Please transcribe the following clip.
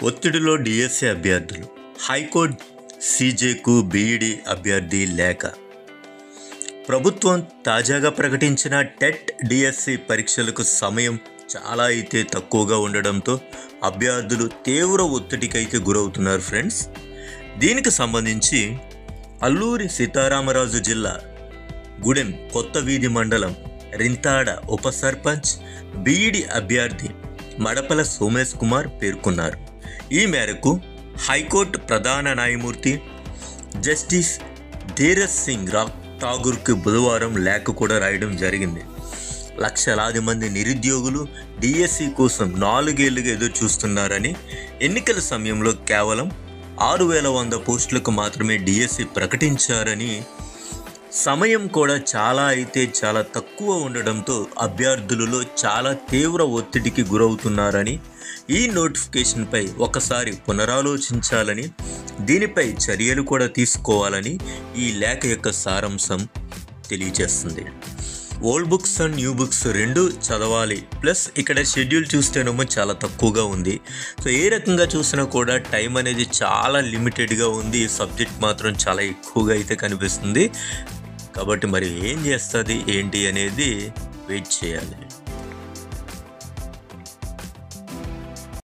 ఒత్తిడిలో డిఎస్సి అభ్యర్థులు high court సీజేకు BEd అభ్యర్థి లేఖ ప్రభుత్వం తాజాగా ప్రకటించిన టెట్ డిఎస్సి పరీక్షలకు సమయం చాలా అయితే తక్కువగా ఉండడంతో అభ్యర్థులు తీవ్ర ఒత్తిడికైతే గురవుతున్నారు ఫ్రెండ్స్ దీనికి సంబంధించి అల్లూరి సీతారామరాజు జిల్లా గుడెం కొత్త వీధి మండలం రింతాడ ఉప సర్పంచ్ బీఈడి అభ్యర్థి మడపల సోమేష్ కుమార్ పేర్కొన్నారు ఈ మేరకు హైకోర్టు ప్రధాన న్యాయమూర్తి జస్టిస్ ధీరజ్ సింగ్ రా ఠాగూర్కి బుధవారం లేఖ కూడా రాయడం జరిగింది లక్షలాది మంది నిరుద్యోగులు డిఎస్సి కోసం నాలుగేళ్లుగా ఎదురు చూస్తున్నారని ఎన్నికల సమయంలో కేవలం ఆరు వేల వంద పోస్టులకు మాత్రమే డిఎస్సి ప్రకటించారని సమయం కూడా చాలా అయితే చాలా తక్కువ ఉండడంతో అభ్యర్థులలో చాలా తీవ్ర ఒత్తిడికి గురవుతున్నారని ఈ నోటిఫికేషన్పై ఒకసారి పునరాలోచించాలని దీనిపై చర్యలు కూడా తీసుకోవాలని ఈ లేఖ యొక్క సారాంశం తెలియజేస్తుంది old books and new books రెండు చదవాలి ప్లస్ ఇక్కడ షెడ్యూల్ చూస్తేనేమో చాలా తక్కువగా ఉంది సో ఏ రకంగా చూసినా కూడా టైం అనేది చాలా లిమిటెడ్గా ఉంది సబ్జెక్ట్ మాత్రం చాలా ఎక్కువగా అయితే కనిపిస్తుంది కాబట్టి మరి ఏం చేస్తుంది ఏంటి అనేది వెయిట్ చేయాలి